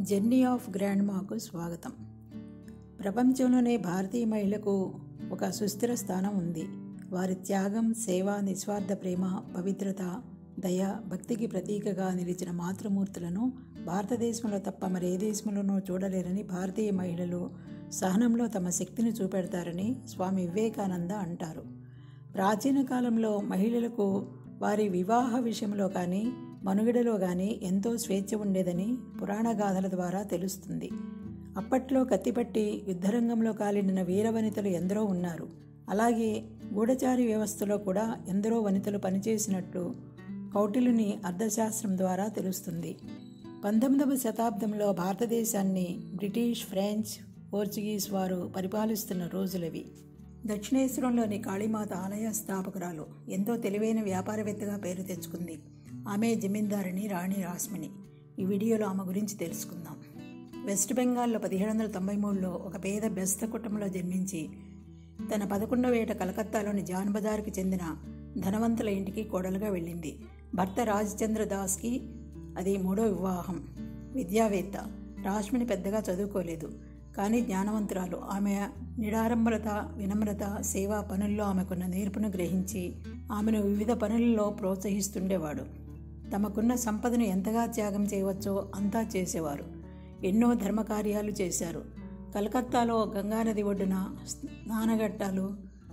journey of grand మాకు స్వాగతం ప్రపంచంలోనే భారతీయ మహిళకు ఒక సుస్థిర స్థానం ఉంది వారి త్యాగం సేవ నిస్వార్థ ప్రేమ పవిత్రత దయ భక్తికి ప్రతీకగా నిలిచిన మాతృమూర్తులను భారతదేశంలో తప్ప మరే దేశంలోనూ చూడలేరని భారతీయ మహిళలు సహనంలో తమ శక్తిని చూపెడతారని స్వామి వివేకానంద అంటారు ప్రాచీన కాలంలో మహిళలకు వారి వివాహ విషయంలో కానీ మనుగడలో కానీ ఎంతో స్వేచ్ఛ ఉండేదని పురాణ గాథల ద్వారా తెలుస్తుంది అప్పట్లో కత్తిపట్టి యుద్ధరంగంలో కాలిడిన వీర వనితలు ఎందరో ఉన్నారు అలాగే గూఢచారి వ్యవస్థలో కూడా ఎందరో వనితలు పనిచేసినట్లు కౌటిలుని అర్థశాస్త్రం ద్వారా తెలుస్తుంది పంతొమ్మిదవ శతాబ్దంలో భారతదేశాన్ని బ్రిటిష్ ఫ్రెంచ్ పోర్చుగీస్ వారు పరిపాలిస్తున్న రోజులవి దక్షిణేశ్వరంలోని కాళీమాత ఆలయ స్థాపకురాలు ఎంతో తెలివైన వ్యాపారవేత్తగా పేరు తెచ్చుకుంది ఆమె జమీందారిని రాణి రాస్మిని ఈ వీడియోలో ఆమె గురించి తెలుసుకుందాం వెస్ట్ బెంగాల్లో పదిహేడు వందల తొంభై మూడులో ఒక పేద బెస్త కుటుంబంలో జన్మించి తన పదకొండవ ఏట కలకత్తాలోని జాన్ బజార్కి చెందిన ధనవంతుల ఇంటికి కోడలుగా వెళ్ళింది భర్త రాజచంద్ర దాస్కి అది మూడో వివాహం విద్యావేత్త రాష్మిని పెద్దగా చదువుకోలేదు కానీ జ్ఞానవంతురాలు ఆమె నిడారంభరత వినమ్రత సేవా పనుల్లో ఆమెకున్న నేర్పును గ్రహించి ఆమెను వివిధ పనులలో ప్రోత్సహిస్తుండేవాడు తమకున్న సంపదను ఎంతగా త్యాగం చేయవచ్చో అంతా చేసేవారు ఎన్నో ధర్మకార్యాలు చేశారు కలకత్తాలో గంగానది ఒడ్డున స్నానఘట్టాలు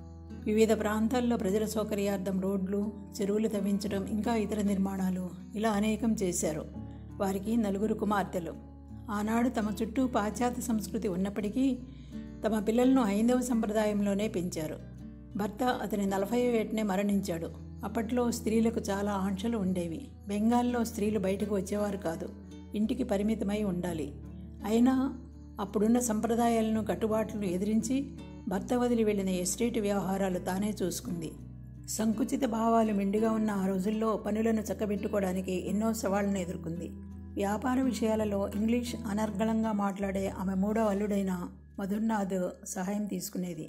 వివిధ ప్రాంతాల్లో ప్రజల సౌకర్యార్థం రోడ్లు చెరువులు తవ్వించడం ఇంకా ఇతర నిర్మాణాలు ఇలా అనేకం చేశారు వారికి నలుగురు కుమార్తెలు ఆనాడు తమ చుట్టూ పాశ్చాత్య సంస్కృతి ఉన్నప్పటికీ తమ పిల్లలను హైందవ సంప్రదాయంలోనే పెంచారు భర్త అతని నలభై ఏటనే మరణించాడు అప్పట్లో స్త్రీలకు చాలా ఆంక్షలు ఉండేవి బెంగాల్లో స్త్రీలు బయటకు వచ్చేవారు కాదు ఇంటికి పరిమితమై ఉండాలి అయినా అప్పుడున్న సంప్రదాయాలను కట్టుబాట్లను ఎదిరించి భర్త వదిలి వెళ్లిన ఎస్టేట్ వ్యవహారాలు తానే చూసుకుంది సంకుచిత భావాలు మెండుగా ఉన్న ఆ రోజుల్లో పనులను చక్కబెట్టుకోవడానికి ఎన్నో సవాళ్లను ఎదుర్కొంది వ్యాపార విషయాలలో ఇంగ్లీష్ అనర్గళంగా మాట్లాడే ఆమె మూడో అల్లుడైన మధుర్నాథ్ సహాయం తీసుకునేది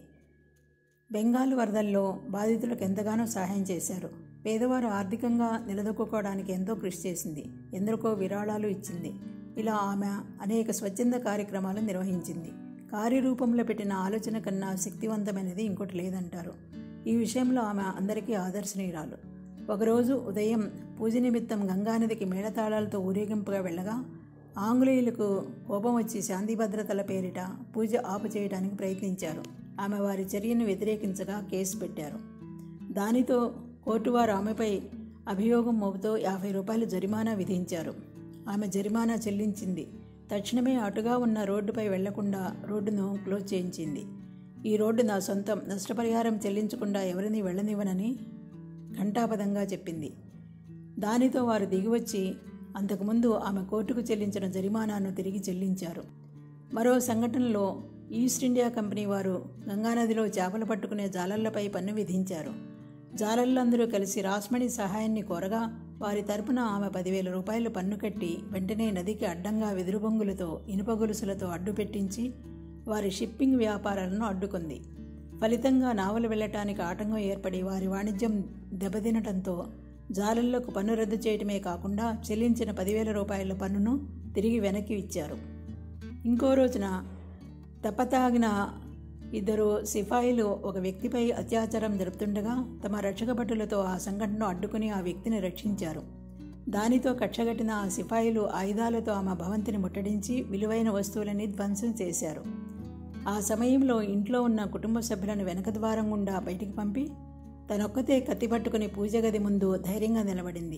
బెంగాల్ వరదల్లో బాధితులకు ఎంతగానో సహాయం చేశారు పేదవారు ఆర్థికంగా నిలదొక్కుకోవడానికి ఎంతో కృషి చేసింది ఎందరికో విరాళాలు ఇచ్చింది ఇలా ఆమె అనేక స్వచ్ఛంద కార్యక్రమాలు నిర్వహించింది కార్యరూపంలో పెట్టిన ఆలోచన కన్నా శక్తివంతమైనది ఇంకోటి లేదంటారు ఈ విషయంలో ఆమె అందరికీ ఆదర్శనీయురాలు ఒకరోజు ఉదయం పూజ నిమిత్తం గంగానదికి మేళతాళాలతో ఊరేగింపుగా వెళ్ళగా ఆంగ్లేయులకు కోపం వచ్చి శాంతి భద్రతల పేరిట పూజ ఆపు చేయడానికి ప్రయత్నించారు ఆమె వారి చర్యను వ్యతిరేకించగా కేసు పెట్టారు దానితో కోర్టు వారు ఆమెపై అభియోగం మోపుతో యాభై రూపాయలు జరిమానా విధించారు ఆమె జరిమానా చెల్లించింది తక్షణమే అటుగా ఉన్న రోడ్డుపై వెళ్లకుండా రోడ్డును క్లోజ్ చేయించింది ఈ రోడ్డు నా సొంతం నష్టపరిహారం చెల్లించకుండా ఎవరిని వెళ్ళనివ్వనని ఘంటాపదంగా చెప్పింది దానితో వారు దిగివచ్చి అంతకుముందు ఆమె కోర్టుకు చెల్లించిన జరిమానాను తిరిగి చెల్లించారు మరో సంఘటనలో ఈస్ట్ ఇండియా కంపెనీ వారు గంగానదిలో చేపలు పట్టుకునే జాలళ్లపై పన్ను విధించారు జాలర్లందరూ కలిసి రాస్మణి సహాయాన్ని కోరగా వారి తరపున ఆమె పదివేల రూపాయలు పన్ను కట్టి వెంటనే నదికి అడ్డంగా వెదురు బొంగులతో ఇనుప గొలుసులతో అడ్డుపెట్టించి వారి షిప్పింగ్ వ్యాపారాలను అడ్డుకుంది ఫలితంగా నావలు వెళ్లటానికి ఆటంకం ఏర్పడి వారి వాణిజ్యం దెబ్బతినటంతో జాలర్లకు పన్ను రద్దు చేయటమే కాకుండా చెల్లించిన పదివేల రూపాయల పన్నును తిరిగి వెనక్కి ఇచ్చారు ఇంకో రోజున తప్పతాగిన ఇద్దరు సిపాయిలు ఒక వ్యక్తిపై అత్యాచారం జరుపుతుండగా తమ రక్షకభటులతో ఆ సంఘటనను అడ్డుకుని ఆ వ్యక్తిని రక్షించారు దానితో కక్షగట్టిన ఆ సిపాయిలు ఆయుధాలతో ఆమె భవంతిని ముట్టడించి విలువైన వస్తువులని ధ్వంసం చేశారు ఆ సమయంలో ఇంట్లో ఉన్న కుటుంబ సభ్యులను వెనక ద్వారం గుండా బయటికి పంపి తనొక్కతే కత్తి పట్టుకుని పూజ గది ముందు ధైర్యంగా నిలబడింది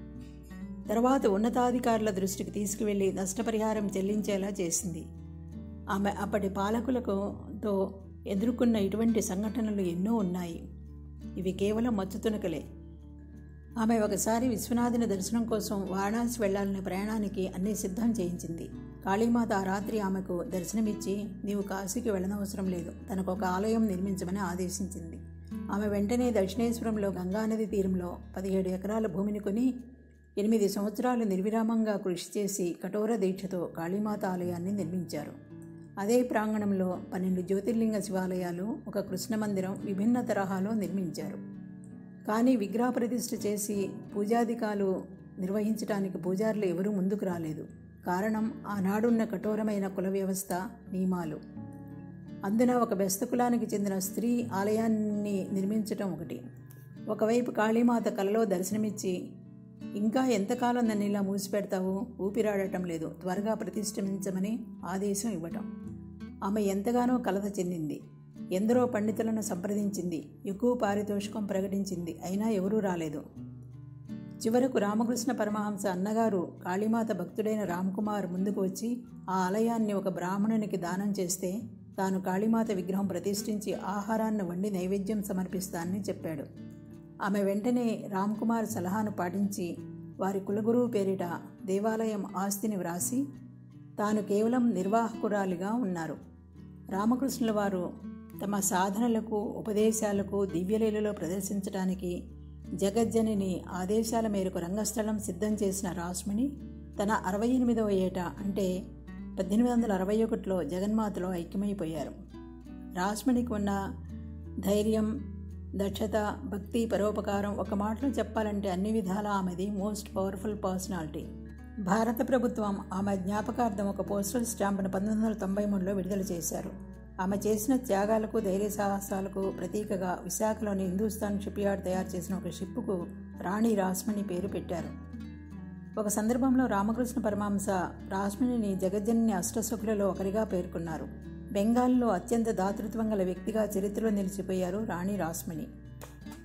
తర్వాత ఉన్నతాధికారుల దృష్టికి తీసుకువెళ్లి నష్టపరిహారం చెల్లించేలా చేసింది ఆమె అప్పటి పాలకులకుతో ఎదుర్కొన్న ఇటువంటి సంఘటనలు ఎన్నో ఉన్నాయి ఇవి కేవలం మచ్చుతునకలే ఆమె ఒకసారి విశ్వనాథుని దర్శనం కోసం వారణాసి వెళ్లాలనే ప్రయాణానికి అన్ని సిద్ధం చేయించింది కాళీమాత ఆ రాత్రి ఆమెకు దర్శనమిచ్చి నీవు కాశీకి వెళ్ళనవసరం లేదు తనకు ఒక ఆలయం నిర్మించమని ఆదేశించింది ఆమె వెంటనే దక్షిణేశ్వరంలో గంగానది తీరంలో పదిహేడు ఎకరాల భూమిని కొని ఎనిమిది సంవత్సరాలు నిర్విరామంగా కృషి చేసి కఠోర దీక్షతో కాళీమాత ఆలయాన్ని నిర్మించారు అదే ప్రాంగణంలో పన్నెండు జ్యోతిర్లింగ శివాలయాలు ఒక కృష్ణ మందిరం విభిన్న తరహాలో నిర్మించారు కానీ విగ్రహ ప్రతిష్ఠ చేసి పూజాధికాలు నిర్వహించడానికి పూజారులు ఎవరూ ముందుకు రాలేదు కారణం ఆనాడున్న కఠోరమైన కుల వ్యవస్థ నియమాలు అందున ఒక బెస్త కులానికి చెందిన స్త్రీ ఆలయాన్ని నిర్మించటం ఒకటి ఒకవైపు కాళీమాత కలలో దర్శనమిచ్చి ఇంకా ఎంతకాలం నన్ను ఇలా మూసిపెడతావు ఊపిరాడటం లేదు త్వరగా ప్రతిష్ఠించమని ఆదేశం ఇవ్వటం ఆమె ఎంతగానో కలత చెందింది ఎందరో పండితులను సంప్రదించింది ఎక్కువ పారితోషికం ప్రకటించింది అయినా ఎవరూ రాలేదు చివరకు రామకృష్ణ పరమహంస అన్నగారు కాళీమాత భక్తుడైన రామ్కుమార్ ముందుకు వచ్చి ఆ ఆలయాన్ని ఒక బ్రాహ్మణునికి దానం చేస్తే తాను కాళీమాత విగ్రహం ప్రతిష్ఠించి ఆహారాన్ని వండి నైవేద్యం సమర్పిస్తానని చెప్పాడు ఆమె వెంటనే రామ్కుమార్ సలహాను పాటించి వారి కులగురువు పేరిట దేవాలయం ఆస్తిని వ్రాసి తాను కేవలం నిర్వాహకురాలిగా ఉన్నారు రామకృష్ణుల వారు తమ సాధనలకు ఉపదేశాలకు దివ్యలీలలో ప్రదర్శించడానికి జగజ్జనిని ఆదేశాల మేరకు రంగస్థలం సిద్ధం చేసిన రాస్మిని తన అరవై ఎనిమిదవ ఏట అంటే పద్దెనిమిది వందల అరవై ఒకటిలో జగన్మాతలో ఐక్యమైపోయారు రాస్మినికి ఉన్న ధైర్యం దక్షత భక్తి పరోపకారం ఒక మాటలో చెప్పాలంటే అన్ని విధాలా ఆమెది మోస్ట్ పవర్ఫుల్ పర్సనాలిటీ భారత ప్రభుత్వం ఆమె జ్ఞాపకార్థం ఒక పోస్టల్ స్టాంపును పంతొమ్మిది వందల తొంభై మూడులో విడుదల చేశారు ఆమె చేసిన త్యాగాలకు ధైర్య సాహసాలకు ప్రతీకగా విశాఖలోని హిందూస్థాన్ షిప్ యార్డ్ తయారు చేసిన ఒక షిప్పుకు రాణి రాస్మణి పేరు పెట్టారు ఒక సందర్భంలో రామకృష్ణ పరమహంస రాస్మిని జగజ్జనని అష్టసుఖులలో ఒకరిగా పేర్కొన్నారు బెంగాల్లో అత్యంత దాతృత్వం గల వ్యక్తిగా చరిత్రలో నిలిచిపోయారు రాణి రాస్మిని